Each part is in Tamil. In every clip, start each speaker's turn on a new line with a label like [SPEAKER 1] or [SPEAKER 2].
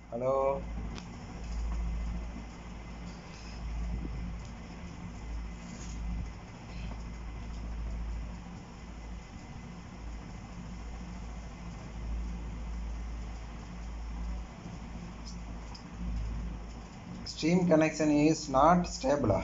[SPEAKER 1] Hello stream connection is not ஸ்டேபிளா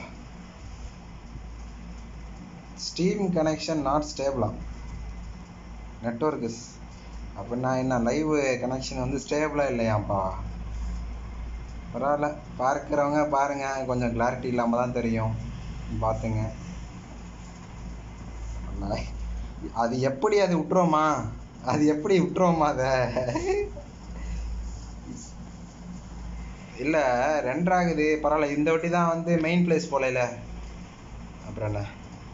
[SPEAKER 1] ஸ்ட்ரீம் கனெக்ஷன் நாட் ஸ்டேபிளா நெட்ஒர்க் இஸ் அப்படின்னா என்ன லைவ் கனெக்ஷன் வந்து ஸ்டேபிளாக இல்லையாப்பா பரவாயில்ல பார்க்குறவங்க பாருங்கள் கொஞ்சம் கிளாரிட்டி இல்லாமல் தான் தெரியும் பார்த்துங்க நான் அது எப்படி அது விட்டுருவோமா அது எப்படி விட்டுருவோமா அதை இல்லை ரெண்டராகுது பரவாயில்ல இந்த வாட்டி தான் வந்து மெயின் பிளேஸ் போகல அப்புறம் என்ன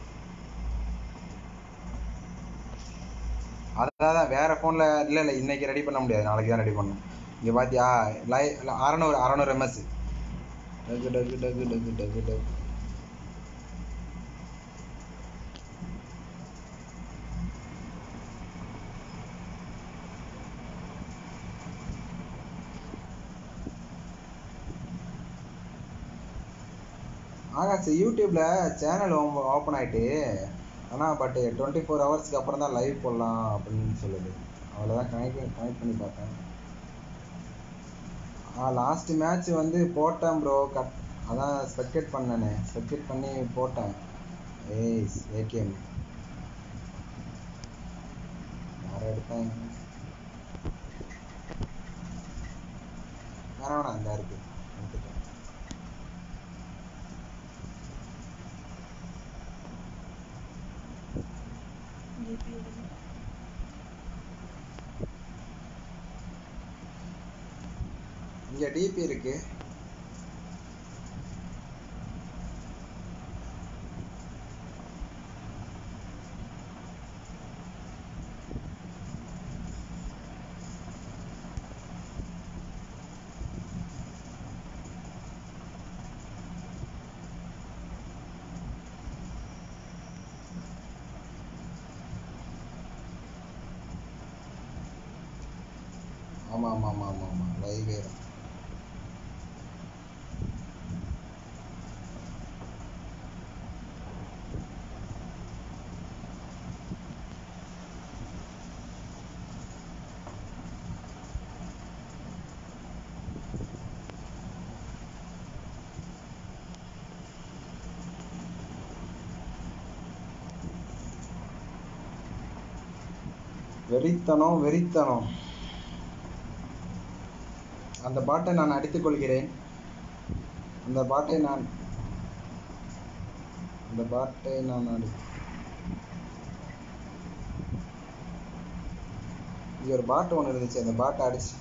[SPEAKER 1] அதான் தான் வேற ஃபோனில் இல்லை இல்லை இன்னைக்கு ரெடி பண்ண முடியாது நாளைக்கு தான் ரெடி பண்ணணும் இங்கே பார்த்தியா லை அறநூறு அறநூறு எம்எஸ் டகு டகு டகு டகு டகு டகு ஆகாஷ் யூடியூப்பில் சேனல் ஓப்பன் ஆகிட்டு ஆனால் பட் டுவெண்ட்டி ஃபோர் ஹவர்ஸ்க்கு அப்புறம் தான் லைவ் போடலாம் அப்படின்னு சொல்லுது அவ்வளோதான் கனெக்ட் கனெக்ட் பண்ணி பார்த்தேன் ஆ லாஸ்ட் மேட்ச் வந்து போட்டேன் ப்ரோ கட் அதான் ஸ்பெக்டேட் பண்ணேனே ஸ்பெக்டேட் பண்ணி போட்டேன் ஏய் ஏகேஎம் யாரை எடுத்தேன் வேணா வேணாம் இந்த இருக்கு எடுத்துட்டேன் இங்க டிபி இருக்கு ஆமா ஆமா ஆமா ஆமா ஆமா லைவே தான் வெறித்தனம் வெறித்தனம் அந்த பாட்டை நான் அடித்துக் கொள்கிறேன் அந்த பாட்டை நான் அந்த பாட்டை நான் அடி இங்க ஒரு பாட்டு ஒன்று இருந்துச்சு அந்த பாட்டை அடிச்சு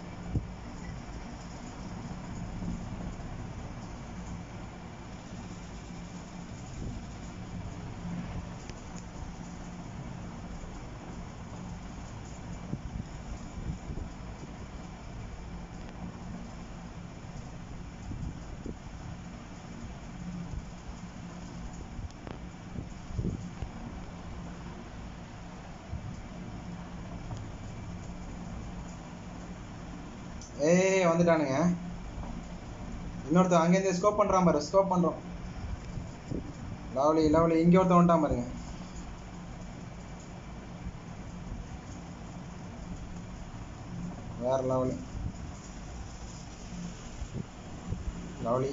[SPEAKER 1] ஏய் வந்துட்டானுங்க இன்னொருத்தன் அங்கேருந்து ஸ்கோப் பண்றான் பாரு ஸ்கோப் பண்றோம் லவ்லி லவ்லி இங்க ஒருத்தன் வந்துட்டான் பாருங்க வேற லவ்லி லவ்லி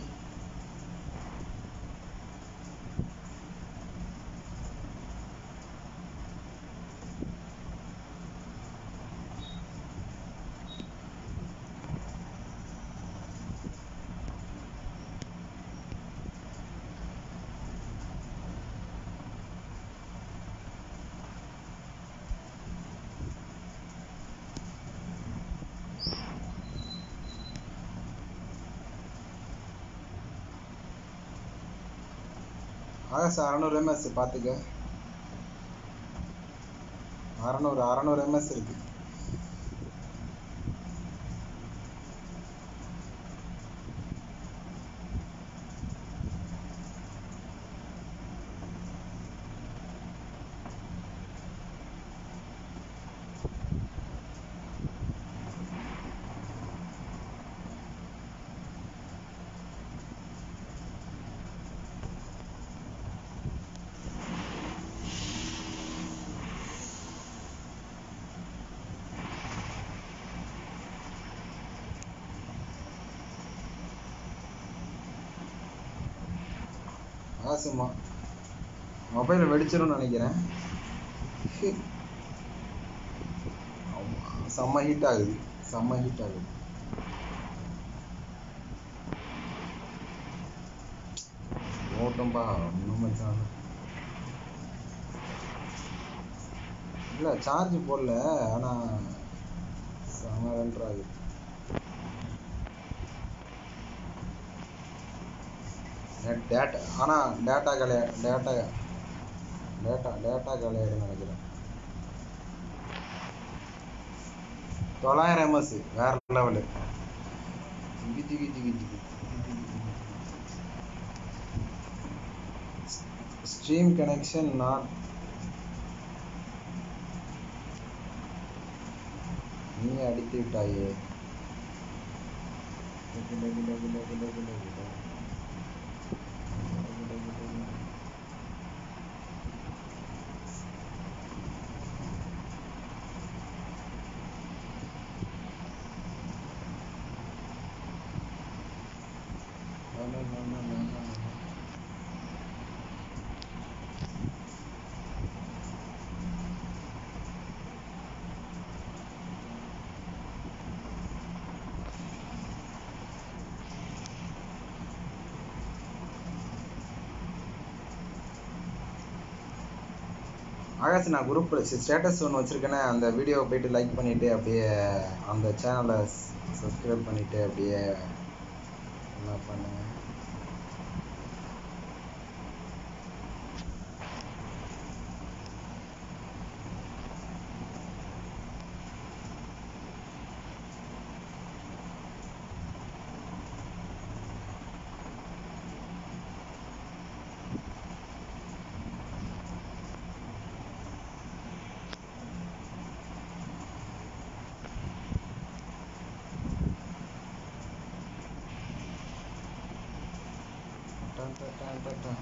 [SPEAKER 1] ஆகாஷ் அறநூறு எம்எஸ் பார்த்துக்க அறநூறு அறநூறு எம்எஸ் இருக்கு ஆகாசு மொபைல் வெடிச்சிரும்னு நினைக்கிறேன் ஆமா, செம்ம ஹீட் ஆகுது செம்ம ஹீட் ஆகுது ஓட்டம்பா ஒன்றும் மச்சான் இல்லை சார்ஜ் போடல ஆனால் செம்ம ஆகுது நெட் டேட்டா ஆனால் டேட்டா கலைய டேட்டா டேட்டா டேட்டா கலையாடுன்னு நினைக்கிறேன் தொள்ளாயிரம் எம்எஸ் வேற லெவலு ஜிகி ஜிகி ஜிகி ஜிகி ஸ்ட்ரீம் கனெக்ஷன் நாட் நீ அடித்து விட்டாயே லகு, லகு, லகு, லகு, லகு, லகு, லகு. லகு, லகு, லகு. No, no, no, no, no, no, no. Akash நான் குரூப் ஸ்டேட்டஸ் ஒன்று வச்சுருக்கேனே அந்த வீடியோவை போயிட்டு லைக் பண்ணிவிட்டு அப்படியே அந்த சேனலை சப்ஸ்கிரைப் பண்ணிவிட்டு அப்படியே என்ன பண்ணுங்க done, done, done, done, done.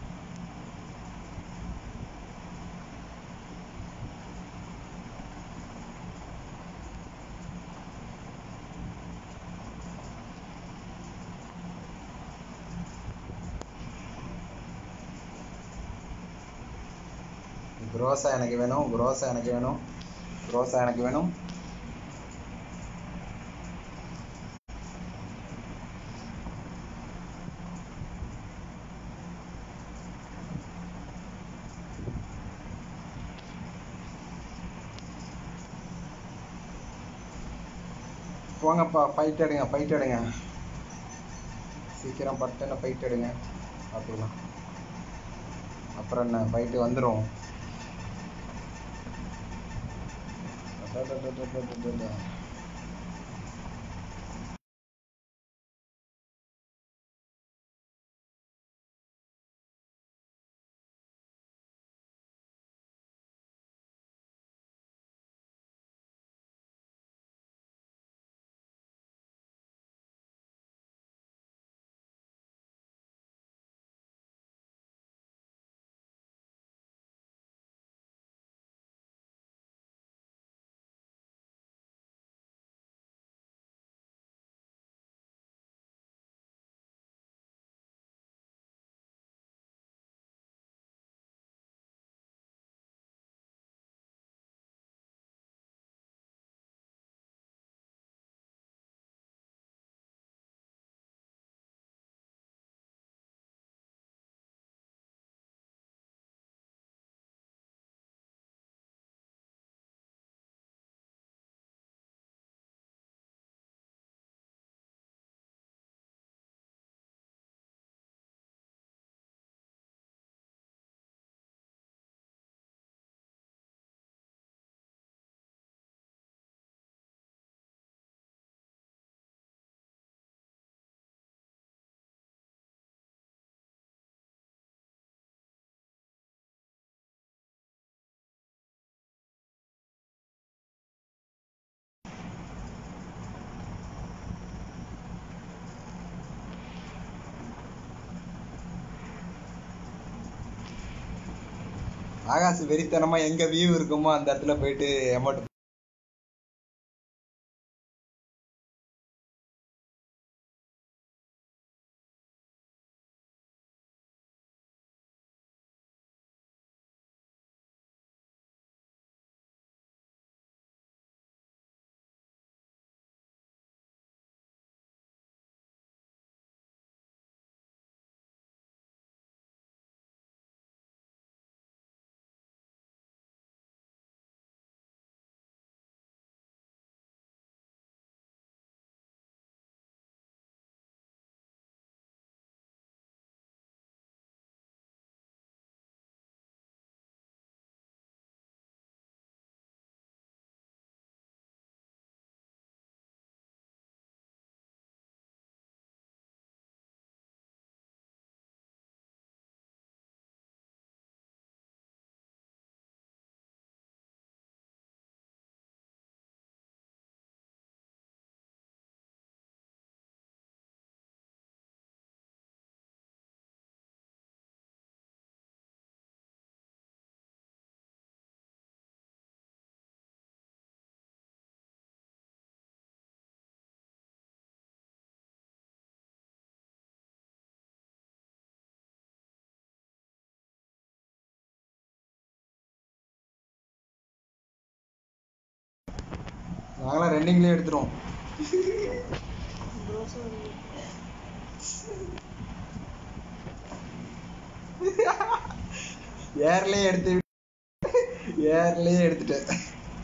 [SPEAKER 1] குரோசா எனக்கு வேணும் குரோசா எனக்கு வேணும் குரோசா எனக்கு வேணும் போங்கப்பா ஃபைட் எடுங்க ஃபைட் எடுங்க சீக்கிரம் பட்டுன்னு ஃபைட் எடுங்க பார்த்துக்கலாம் அப்புறம் என்ன ஃபைட்டு வந்துடும் ஆகாஷ் வெறித்தனமா எங்க வியூ இருக்குமோ அந்த இடத்துல போயிட்டு எமௌண்ட் நாங்களாம் ரெண்டிங்லேயே எடுத்துருவோம்
[SPEAKER 2] ப்ரோ சாரி
[SPEAKER 1] ஏர்லயே எடுத்து ஏர்லயே எடுத்துட்டேன்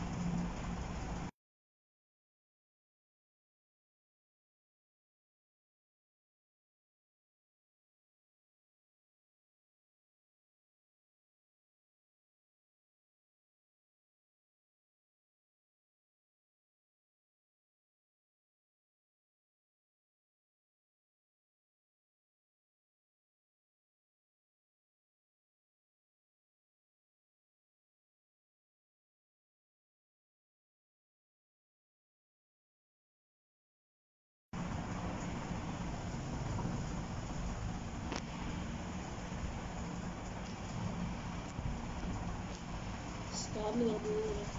[SPEAKER 2] ஸ்டார்லிங் அது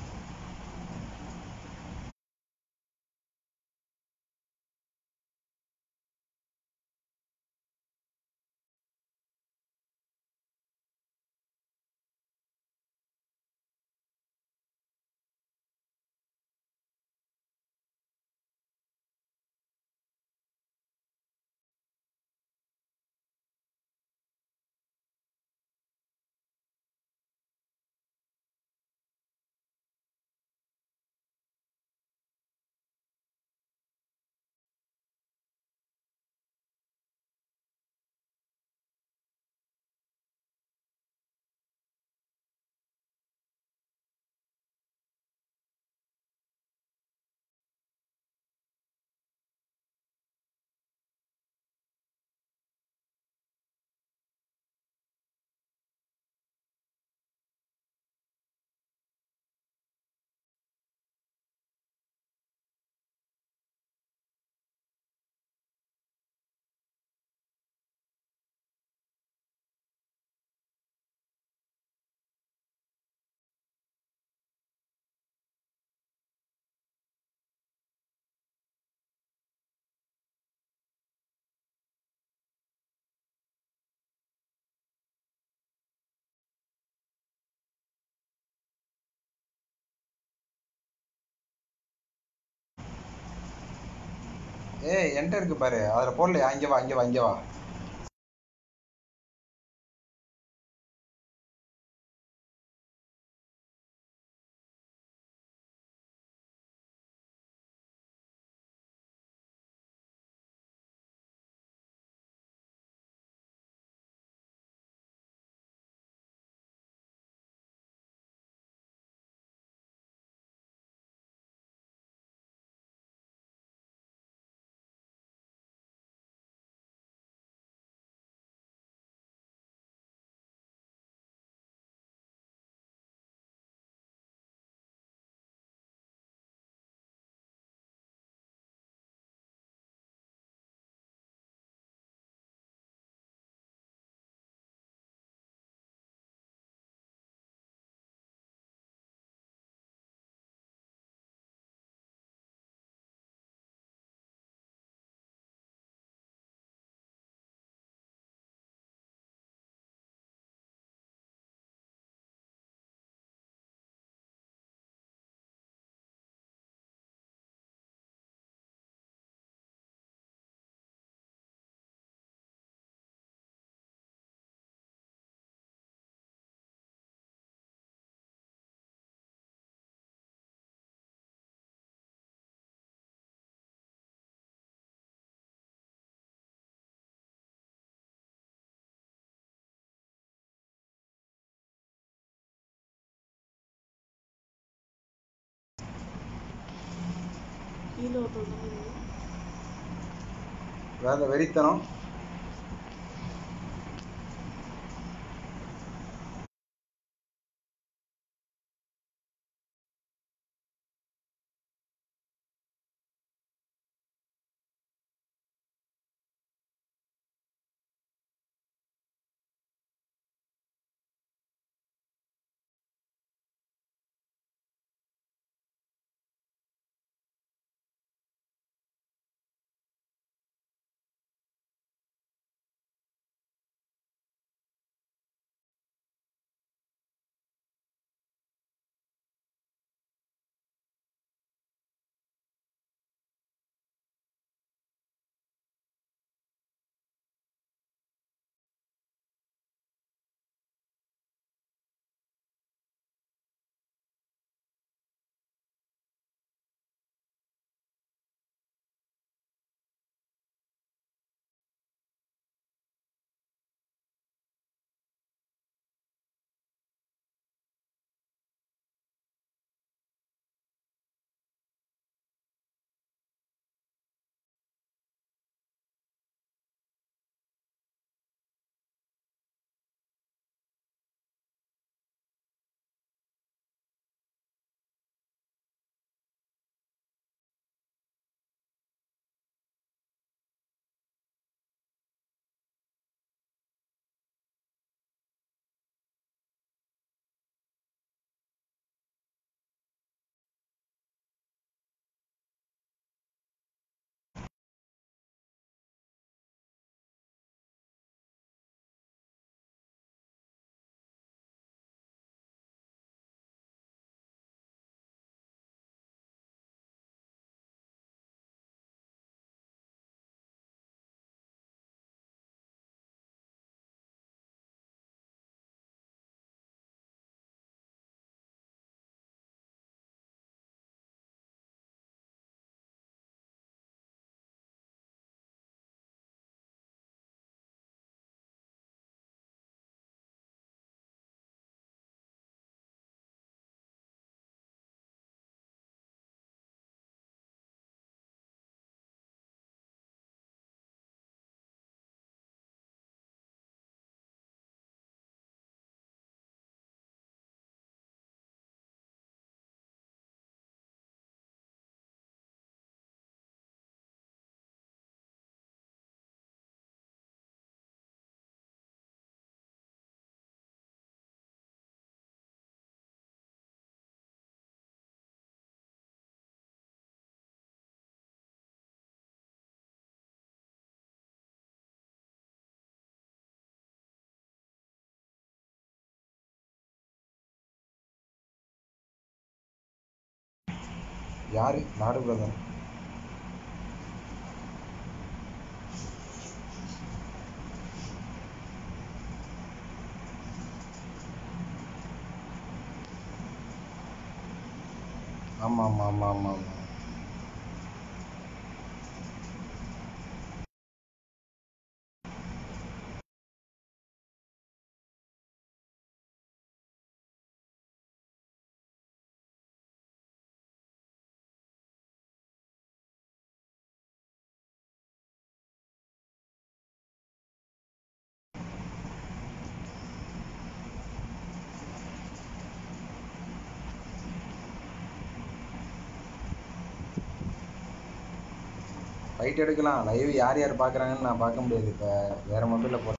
[SPEAKER 1] ஏய் என்கிட்ட இருக்கு பாரு அதுல போடலையா இங்க வா இங்க வா இங்க வா
[SPEAKER 2] கீழே ஒருத்தர் தான்
[SPEAKER 1] வேலை வெறித்தனம் யாரு நாடு பிரதர் ஆமா ஆமா ஆமா ஆமா ஆமா ஃபைட் எடுக்கலாம் லைவ் யார் யார் பார்க்குறாங்கன்னு நான் பார்க்க முடியாது இப்போ வேற மொபைலில் போ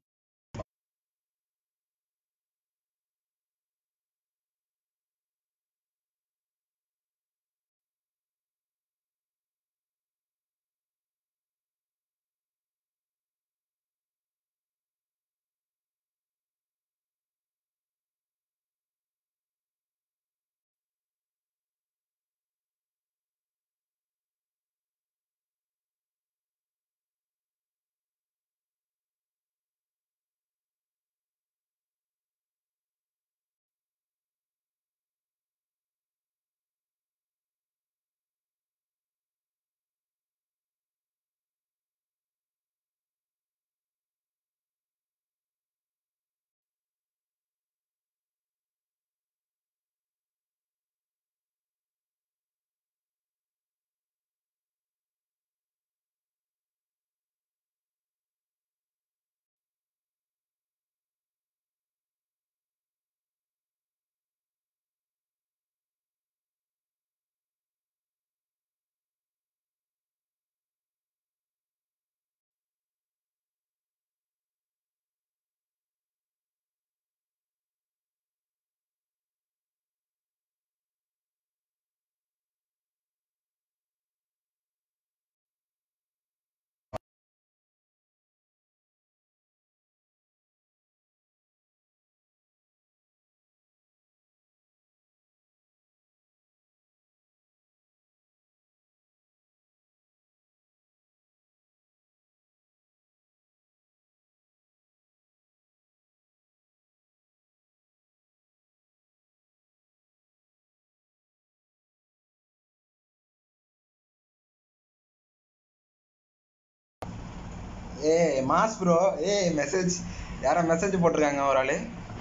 [SPEAKER 1] ஏய் மாஸ் ப்ரோ ஏய் மெசேஜ் யாரோ மெசேஜ் போட்டிருக்காங்க ஒரு ஆளு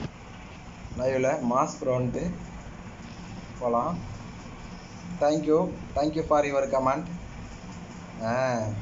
[SPEAKER 1] லைவ்ல மாஸ் ப்ரோன்ட்டு போகலாம் thank you thank you for your comment ஆ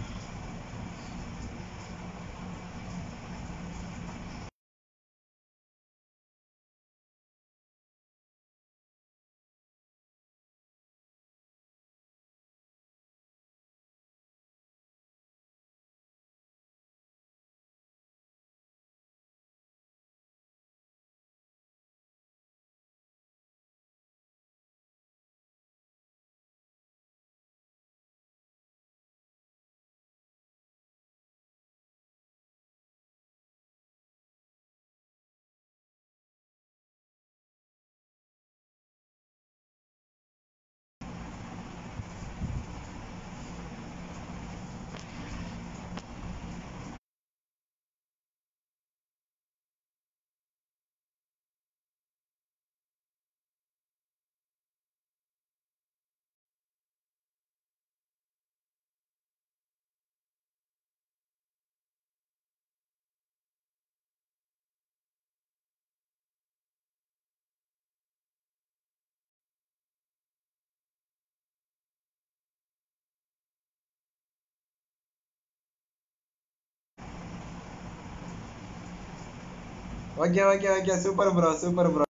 [SPEAKER 1] okay okay okay super bro super bro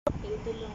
[SPEAKER 2] எழுத்துல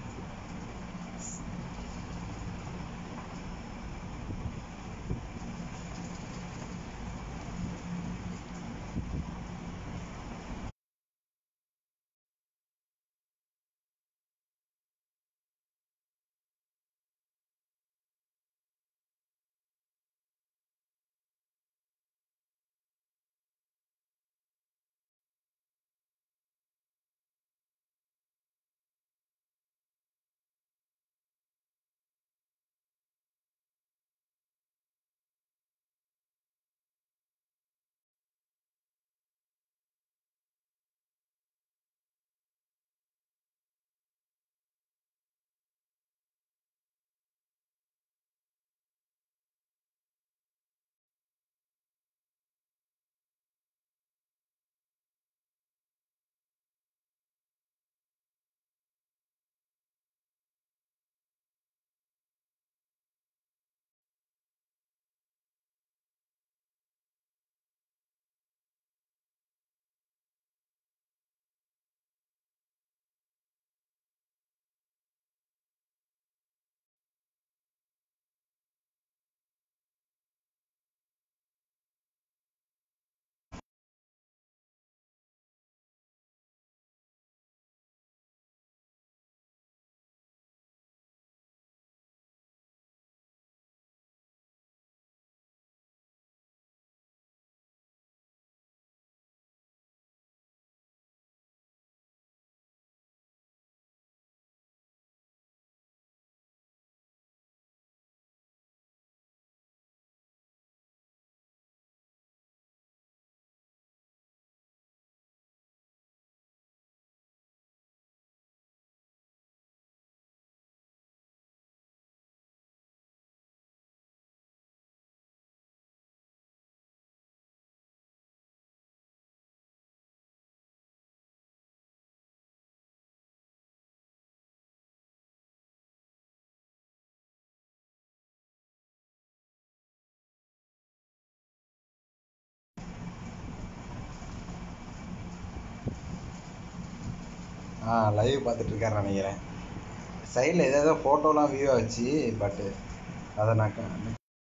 [SPEAKER 1] ஆ லைவ் பார்த்துட்டு இருக்காருன்னு நினைக்கிறேன் சைடில் ஏதோ ஃபோட்டோலாம் வியூ ஆச்சு பட்டு அதை நான் க-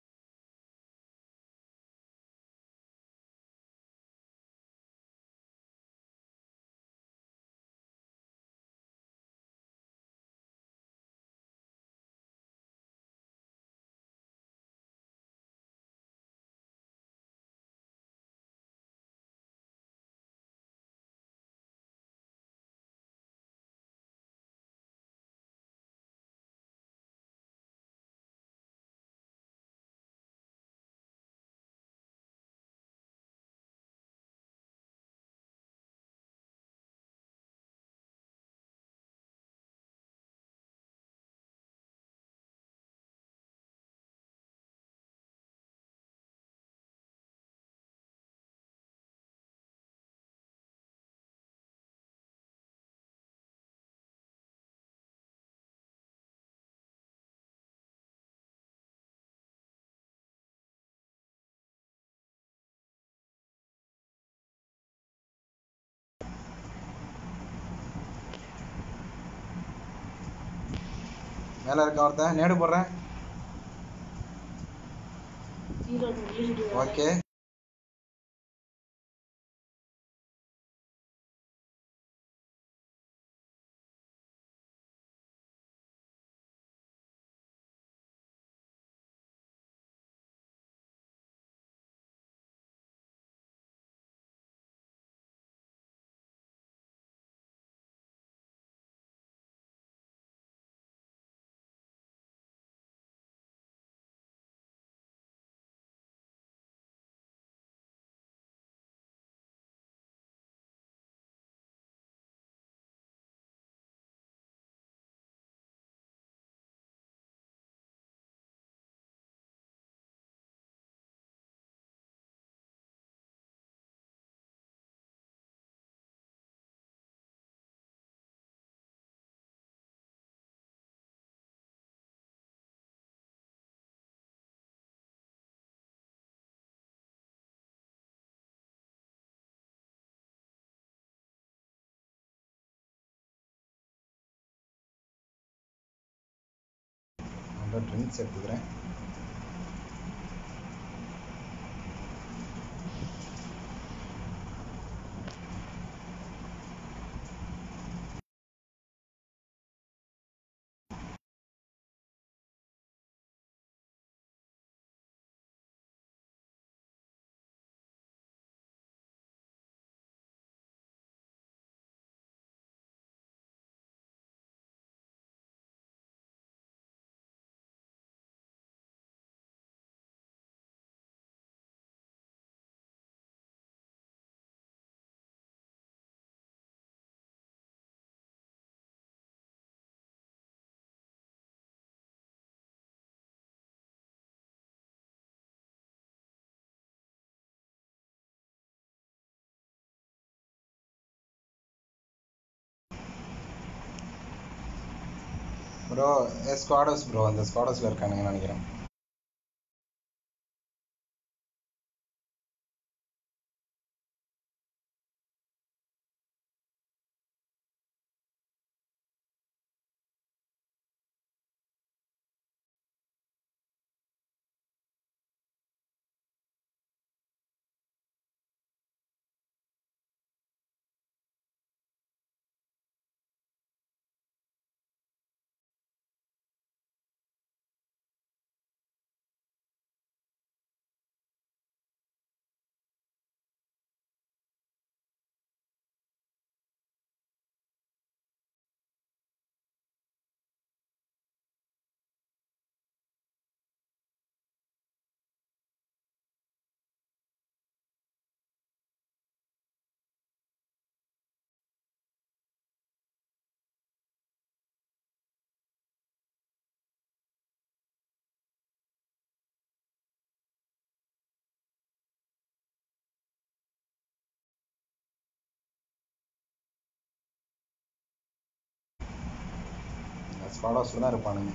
[SPEAKER 1] மேலே இருக்க ஒருத்தன் நேடு போடுறேன்
[SPEAKER 2] ஜீரோ ரிலீஸ்டு
[SPEAKER 1] ஓகே ட்ரிங்க்ஸ் எடுத்துக்கிறேன் ப்ரோ ஸ்குவாடோஸ் ப்ரோ அந்த ஸ்குவாடோஸில் இருக்கானுங்கன்னு நினைக்கிறேன் ஸ்குவாடோஸில் தான் இருப்பானுங்க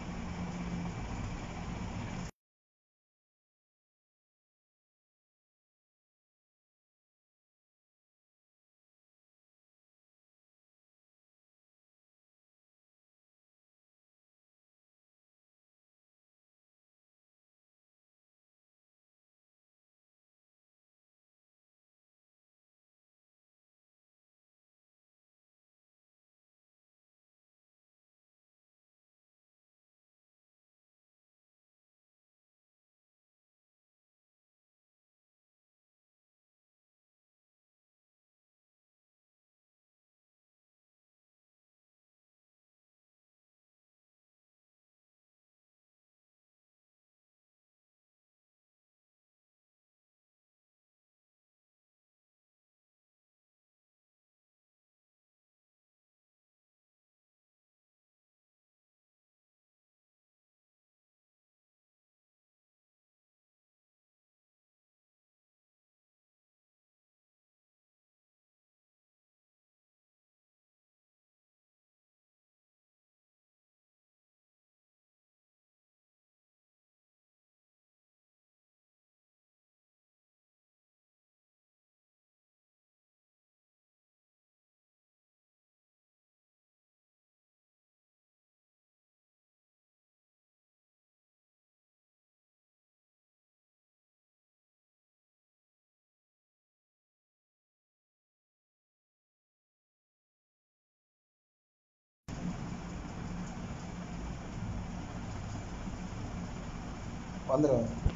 [SPEAKER 1] வந்துடுவேன்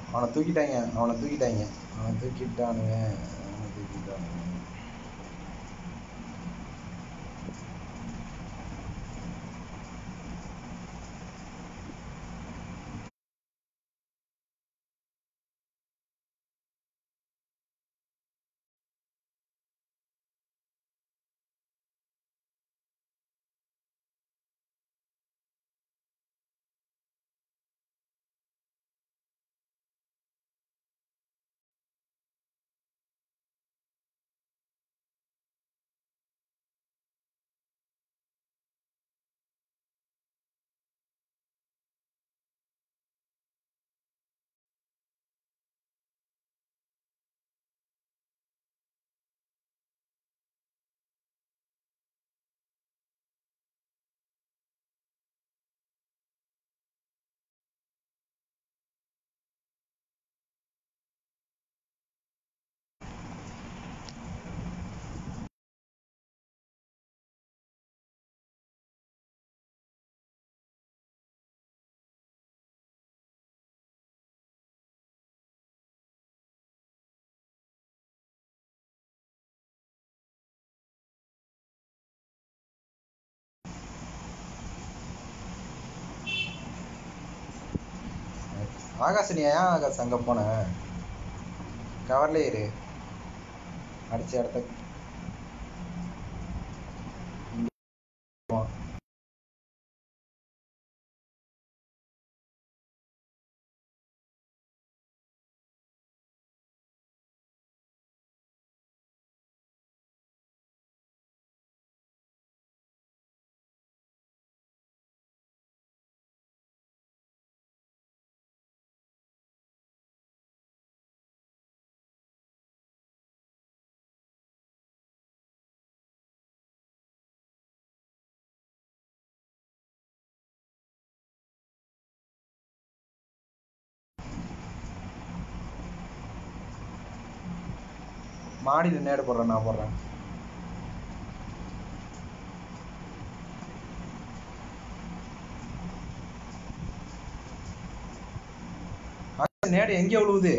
[SPEAKER 1] அவனை தூக்கிட்டாங்க அவனை தூக்கிட்டாங்க அவனை தூக்கிட்டானுங்க அவனை தூக்கிட்டானுங்க ஆகாஷ் நீ ஏன் ஆகாஷ் அங்கே போன கவர்லே இரு அடிச்ச இடத்த இங்க போ. மாடியில் நேடு போடுறேன் நான் போடுறேன் ஆகாஷ், நேடு எங்கே விழுவுது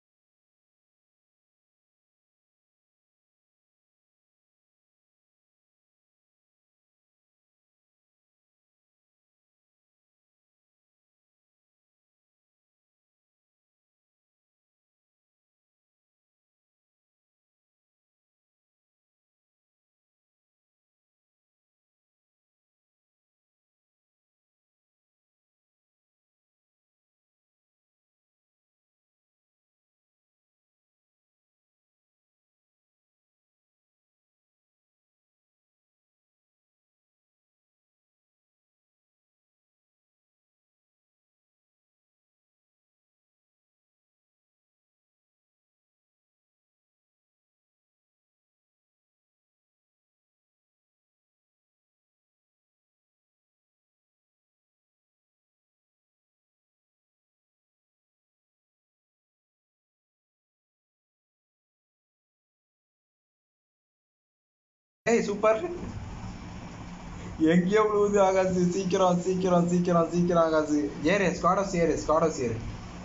[SPEAKER 1] ஏய் சூப்பர் எங்கேயோ விழுவுது ஆகாசு சீக்கிரம் சீக்கிரம் சீக்கிரம் சீக்கிரம் ஆகாசு ஏறு ஸ்காடோஸ் ஏறு ஸ்காடோஸ் ஏறு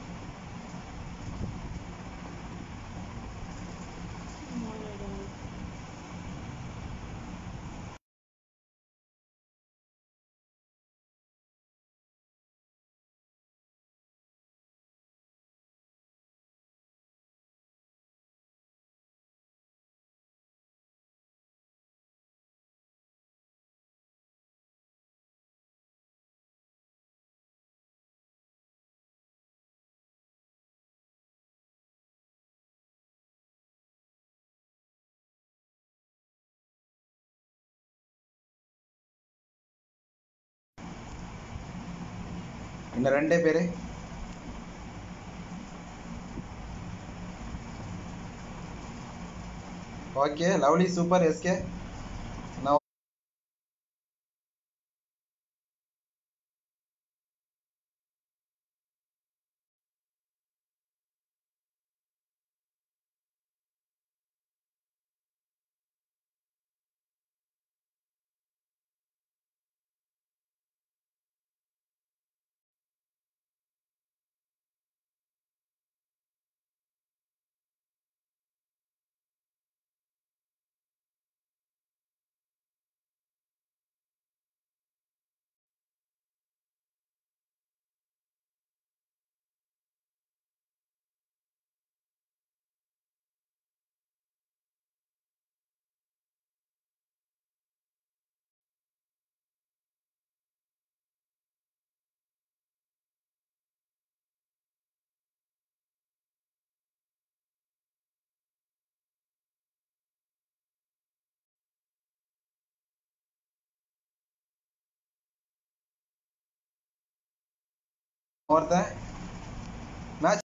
[SPEAKER 1] இன்னும் ரெண்டே பேரு ஓகே லவ்லி சூப்பர் எஸ்கே ஒருத்தன் மேட்ச்